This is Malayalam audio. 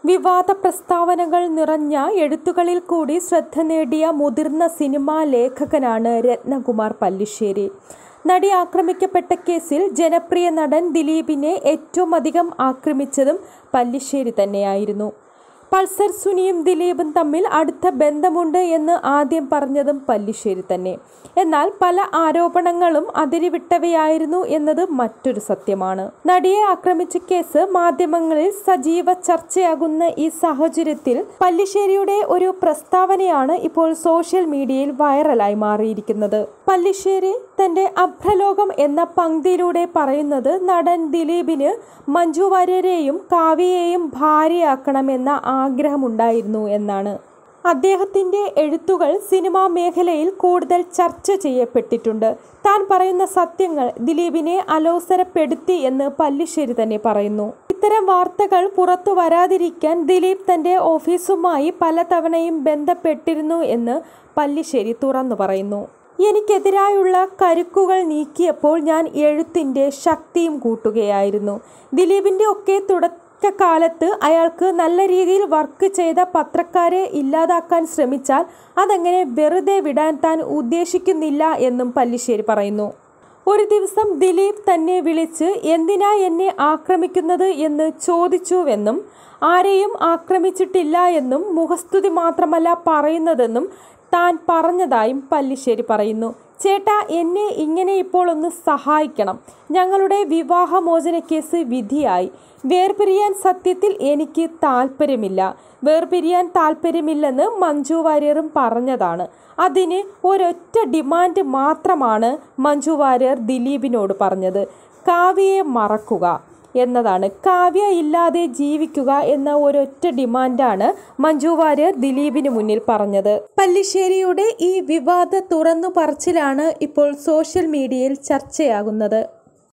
വിവാദ പ്രസ്താവനകൾ നിറഞ്ഞ എഴുത്തുകളിൽ കൂടി ശ്രദ്ധ നേടിയ മുതിർന്ന സിനിമാ ലേഖകനാണ് രത്നകുമാർ പല്ലിശ്ശേരി നടി ആക്രമിക്കപ്പെട്ട കേസിൽ ജനപ്രിയ നടൻ ദിലീപിനെ ഏറ്റവും അധികം ആക്രമിച്ചതും പല്ലിശ്ശേരി തന്നെയായിരുന്നു പൾസർ സുനിയും ദിലീപും തമ്മിൽ അടുത്ത ബന്ധമുണ്ട് എന്ന് ആദ്യം പറഞ്ഞതും പല്ലിശ്ശേരി തന്നെ എന്നാൽ പല ആരോപണങ്ങളും അതിരിവിട്ടവയായിരുന്നു എന്നത് മറ്റൊരു സത്യമാണ് നടിയെ ആക്രമിച്ച കേസ് മാധ്യമങ്ങളിൽ സജീവ ചർച്ചയാകുന്ന ഈ സാഹചര്യത്തിൽ പല്ലിശ്ശേരിയുടെ ഒരു പ്രസ്താവനയാണ് ഇപ്പോൾ സോഷ്യൽ മീഡിയയിൽ വൈറലായി മാറിയിരിക്കുന്നത് പല്ലിശ്ശേരി തന്റെ അഭ്രലോകം എന്ന പങ്ക്തിയിലൂടെ പറയുന്നത് നടൻ ദിലീപിന് മഞ്ജു വാര്യരെയും കാവ്യയെയും ഭാര്യയാക്കണമെന്ന ആഗ്രഹമുണ്ടായിരുന്നു എന്നാണ് അദ്ദേഹത്തിൻ്റെ എഴുത്തുകൾ സിനിമാ മേഖലയിൽ കൂടുതൽ ചർച്ച ചെയ്യപ്പെട്ടിട്ടുണ്ട് താൻ പറയുന്ന സത്യങ്ങൾ ദിലീപിനെ അലോസരപ്പെടുത്തി എന്ന് പല്ലിശ്ശേരി തന്നെ പറയുന്നു ഇത്തരം വാർത്തകൾ പുറത്തു വരാതിരിക്കാൻ ദിലീപ് തൻ്റെ ഓഫീസുമായി പലതവണയും ബന്ധപ്പെട്ടിരുന്നു എന്ന് പല്ലിശ്ശേരി തുറന്നു പറയുന്നു എനിക്കെതിരായുള്ള കരുക്കുകൾ നീക്കിയപ്പോൾ ഞാൻ എഴുത്തിൻ്റെ ശക്തിയും കൂട്ടുകയായിരുന്നു ദിലീപിൻ്റെ ഒക്കെ തുടക്കകാലത്ത് അയാൾക്ക് നല്ല രീതിയിൽ വർക്ക് ചെയ്ത പത്രക്കാരെ ഇല്ലാതാക്കാൻ ശ്രമിച്ചാൽ അതങ്ങനെ വെറുതെ വിടാൻ താൻ ഉദ്ദേശിക്കുന്നില്ല എന്നും പല്ലിശ്ശേരി പറയുന്നു ഒരു ദിവസം ദിലീപ് തന്നെ വിളിച്ച് എന്തിനാ എന്നെ ആക്രമിക്കുന്നത് എന്ന് ചോദിച്ചുവെന്നും ആരെയും ആക്രമിച്ചിട്ടില്ല എന്നും മുഖസ്തുതി മാത്രമല്ല പറയുന്നതെന്നും താൻ പറഞ്ഞതായും പല്ലിശ്ശേരി പറയുന്നു ചേട്ടാ എന്നെ ഇങ്ങനെ ഇപ്പോൾ ഒന്ന് സഹായിക്കണം ഞങ്ങളുടെ വിവാഹമോചന കേസ് വിധിയായി വേർപിരിയാൻ സത്യത്തിൽ എനിക്ക് താല്പര്യമില്ല വേർപിരിയാൻ താല്പര്യമില്ലെന്ന് മഞ്ജു വാര്യറും പറഞ്ഞതാണ് അതിന് ഒരൊറ്റ ഡിമാൻഡ് മാത്രമാണ് മഞ്ജു വാര്യർ ദിലീപിനോട് പറഞ്ഞത് കാവ്യയെ മറക്കുക എന്നതാണ് കാവ്യ ഇല്ലാതെ ജീവിക്കുക എന്ന ഒരൊറ്റ ഡിമാൻഡാണ് മഞ്ജു വാര്യർ ദിലീപിന് മുന്നിൽ പറഞ്ഞത് പല്ലിശ്ശേരിയുടെ ഈ വിവാദ തുറന്നു പറച്ചിലാണ് ഇപ്പോൾ സോഷ്യൽ മീഡിയയിൽ ചർച്ചയാകുന്നത്